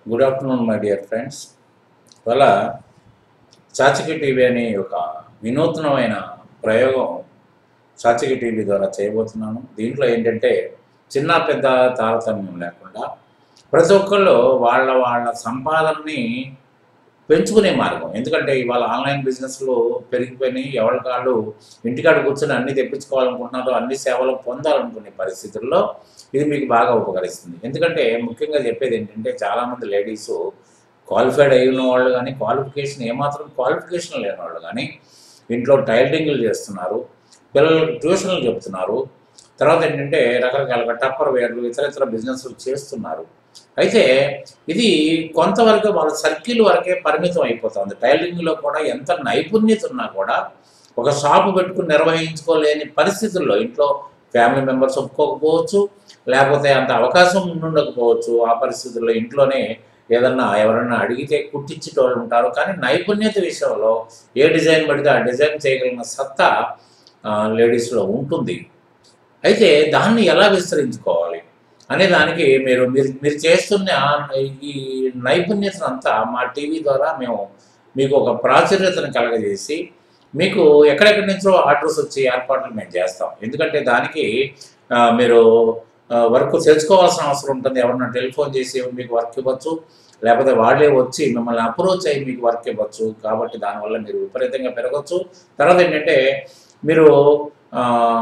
good afternoon my dear friends ఇవాళ చాచికి TV అనే ఒక వినూత్నమైన ప్రయోగం చాచికి టీవీ ద్వారా చేయబోతున్నాను దీంట్లో ఏంటంటే చిన్న పెద్ద తారతమ్యం లేకుండా ప్రతి ఒక్కళ్ళు వాళ్ళ వాళ్ళ సంపాదనని పెంచుకునే మార్గం ఎందుకంటే ఇవాళ ఆన్లైన్ బిజినెస్లు పెరిగిపోయినాయి ఎవరి కాళ్ళు ఇంటికాడ కూర్చొని అన్ని తెప్పించుకోవాలనుకుంటున్నారు అన్ని సేవలు పొందాలనుకునే పరిస్థితుల్లో ఇది మీకు బాగా ఉపకరిస్తుంది ఎందుకంటే ముఖ్యంగా చెప్పేది ఏంటంటే చాలామంది లేడీస్ క్వాలిఫైడ్ అయి ఉన్న వాళ్ళు కానీ క్వాలిఫికేషన్ ఏమాత్రం క్వాలిఫికేషన్ లేని వాళ్ళు కానీ ఇంట్లో టైలరింగ్లు చేస్తున్నారు పిల్లలకు ట్యూషన్లు చెప్తున్నారు తర్వాత ఏంటంటే రకరకాలుగా టప్పర్ వేర్లు ఇతర ఇతర బిజినెస్లు చేస్తున్నారు అయితే ఇది కొంతవరకు వాళ్ళ సర్కిల్ వరకే పరిమితం అయిపోతుంది టైలరింగ్లో కూడా ఎంత నైపుణ్యత ఉన్నా కూడా ఒక షాపు పెట్టుకుని నిర్వహించుకోలేని పరిస్థితుల్లో ఇంట్లో ఫ్యామిలీ మెంబర్స్ ఒప్పుకోకపోవచ్చు లేకపోతే అంత అవకాశం ఉండకపోవచ్చు ఆ పరిస్థితుల్లో ఇంట్లోనే ఏదన్నా ఎవరన్నా అడిగితే కుట్టించేటోళ్ళు ఉంటారు కానీ నైపుణ్యత విషయంలో ఏ డిజైన్ పడితే ఆ డిజైన్ చేయగలిగిన సత్తా లేడీస్లో ఉంటుంది అయితే దాన్ని ఎలా విస్తరించుకోవాలి అనే దానికి మీరు మీరు మీరు చేస్తున్న ఈ నైపుణ్యతను అంతా మా టీవీ ద్వారా మేము మీకు ఒక ప్రాచుర్యతను కలగజేసి మీకు ఎక్కడెక్కడి నుంచో ఆర్డర్స్ వచ్చి ఏర్పాట్లు మేము చేస్తాం ఎందుకంటే దానికి ఆ, మీరు వర్క్ తెలుసుకోవాల్సిన అవసరం ఉంటుంది ఎవరన్నా టెలిఫోన్ చేసి మీకు వర్క్ ఇవ్వచ్చు లేకపోతే వాళ్ళే వచ్చి మిమ్మల్ని అప్రోచ్ అయ్యి మీకు వర్క్ ఇవ్వచ్చు కాబట్టి దానివల్ల మీరు విపరీతంగా పెరగచ్చు తర్వాత ఏంటంటే మీరు ఆ,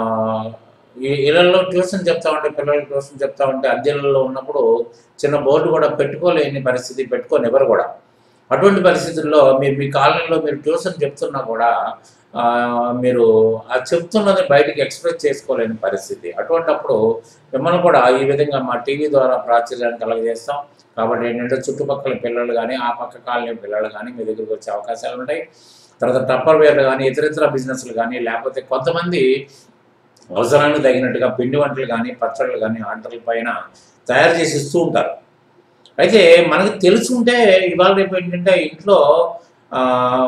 ఈ ఇళ్లలో ట్యూషన్ చెప్తా ఉంటే పిల్లలకి ట్యూషన్ చెప్తా ఉంటే అద్దెలలో ఉన్నప్పుడు చిన్న బోర్డు కూడా పెట్టుకోలేని పరిస్థితి పెట్టుకొని ఎవరు కూడా అటువంటి పరిస్థితుల్లో మీరు మీ కాలనీలో మీరు ట్యూషన్ చెప్తున్నా కూడా ఆ, మీరు ఆ చెప్తున్నది బయటికి ఎక్స్ప్రెస్ చేసుకోలేని పరిస్థితి అటువంటప్పుడు మిమ్మల్ని కూడా ఈ విధంగా మా టీవీ ద్వారా ప్రాచుర్యాన్ని కలగజేస్తాం కాబట్టి ఏంటంటే చుట్టుపక్కల పిల్లలు కానీ ఆ పక్క కాలనీ పిల్లలు కానీ మీ దగ్గరికి వచ్చే అవకాశాలు ఉంటాయి తర్వాత టప్పర్ వేర్లు కానీ ఇతర ఇతర బిజినెస్లు కానీ లేకపోతే కొంతమంది అవసరానికి తగినట్టుగా పిండి వంటలు కానీ పచ్చళ్ళు కానీ ఆర్డర్ల పైన తయారు చేసి ఇస్తూ ఉంటారు అయితే మనకి తెలుసుంటే ఇవాళ రేపు ఏంటంటే ఇంట్లో ఆ,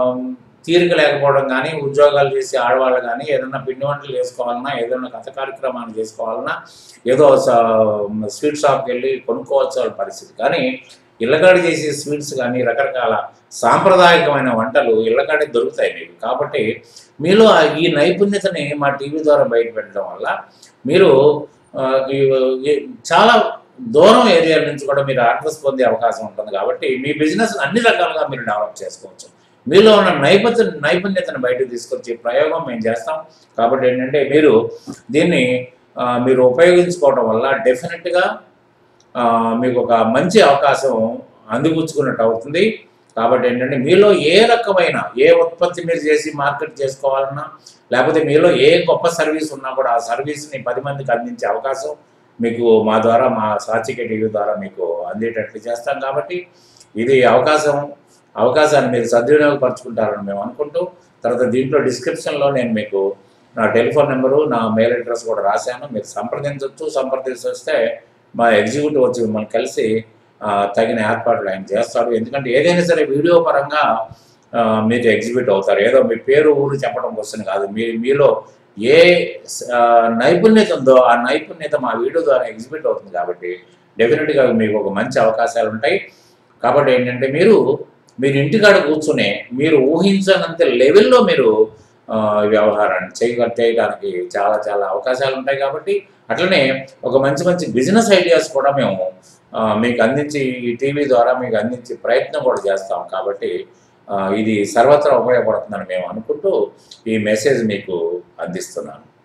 తీరిక లేకపోవడం కానీ ఉద్యోగాలు చేసే ఆడవాళ్ళు కానీ ఏదైనా పిండి వంటలు చేసుకోవాలన్నా ఏదైనా కథ కార్యక్రమాలు చేసుకోవాలన్నా ఏదో స- స్వీట్ షాప్కి వెళ్ళి కొనుక్కోవాల్సిన పరిస్థితి కానీ ఇళ్ళకాడి చేసే స్వీట్స్ కానీ రకరకాల సాంప్రదాయకమైన వంటలు ఇళ్ళకాడే దొరుకుతాయి మీకు కాబట్టి మీలో ఆ ఈ నైపుణ్యతని మా టీవీ ద్వారా బయట పెట్టడం వల్ల మీరు ఆ, ఈ- ఈ- చాలా దూరం ఏరియాల నుంచి కూడా మీరు ఆర్డర్స్ పొందే అవకాశం ఉంటుంది కాబట్టి మీ బిజినెస్ అన్ని రకాలుగా మీరు డెవలప్ చేసుకోవచ్చు మీలో ఉన్న నైపుణ్య నైపుణ్యతను బయటకు తీసుకొచ్చే ప్రయోగం మేము చేస్తాం కాబట్టి ఏంటంటే మీరు దీన్ని ఆ, మీరు ఉపయోగించుకోవడం వల్ల డెఫినెట్గా ఆ, మీకు ఒక మంచి అవకాశం అందిపుచ్చుకున్నట్టు అవుతుంది కాబట్టి ఏంటంటే మీలో ఏ రకమైన ఏ ఉత్పత్తి మీరు చేసి మార్కెట్ చేసుకోవాలన్నా లేకపోతే మీలో ఏ గొప్ప సర్వీస్ ఉన్నా కూడా ఆ సర్వీస్ని పది మందికి అందించే అవకాశం మీకు మా ద్వారా మా సాచిక టీవీ ద్వారా మీకు అందేటట్లు చేస్తాం కాబట్టి ఇది అవకాశం అవకాశాన్ని మీరు సద్వినియోగపరచుకుంటారని మేము అనుకుంటూ తర్వాత దీంట్లో డిస్క్రిప్షన్లో నేను మీకు నా టెలిఫోన్ నెంబరు నా మెయిల్ అడ్రస్ కూడా రాశాను మీరు సంప్రదించవచ్చు సంప్రదిస్తే మా ఎగ్జిక్యూటివ్ వచ్చి మిమ్మల్ని కలిసి ఆ, తగిన ఏర్పాట్లు ఆయన చేస్తాడు ఎందుకంటే ఏదైనా సరే వీడియో పరంగా ఆ, మీరు ఎగ్జిబిట్ అవుతారు ఏదో మీ పేరు ఊరు చెప్పడం కోసం కాదు మీ మీలో ఏ ఆ, నైపుణ్యత ఉందో ఆ నైపుణ్యత మా వీడియో ద్వారా ఎగ్జిబిట్ అవుతుంది కాబట్టి డెఫినెట్గా మీకు ఒక మంచి అవకాశాలు ఉంటాయి కాబట్టి ఏంటంటే మీరు మీరు ఇంటికాడ కూర్చునే మీరు ఊహించనంత లెవెల్లో మీరు ఆ, వ్యవహారాన్ని చేయ చేయడానికి చాలా చాలా అవకాశాలు ఉంటాయి కాబట్టి అట్లనే ఒక మంచి మంచి బిజినెస్ ఐడియాస్ కూడా మేము ఆ, మీకు అందించి ఈ టీవీ ద్వారా మీకు అందించే ప్రయత్నం కూడా చేస్తాం కాబట్టి ఆ, ఇది సర్వత్రా ఉపయోగపడుతుందని మేము అనుకుంటూ ఈ మెసేజ్ మీకు అందిస్తున్నాను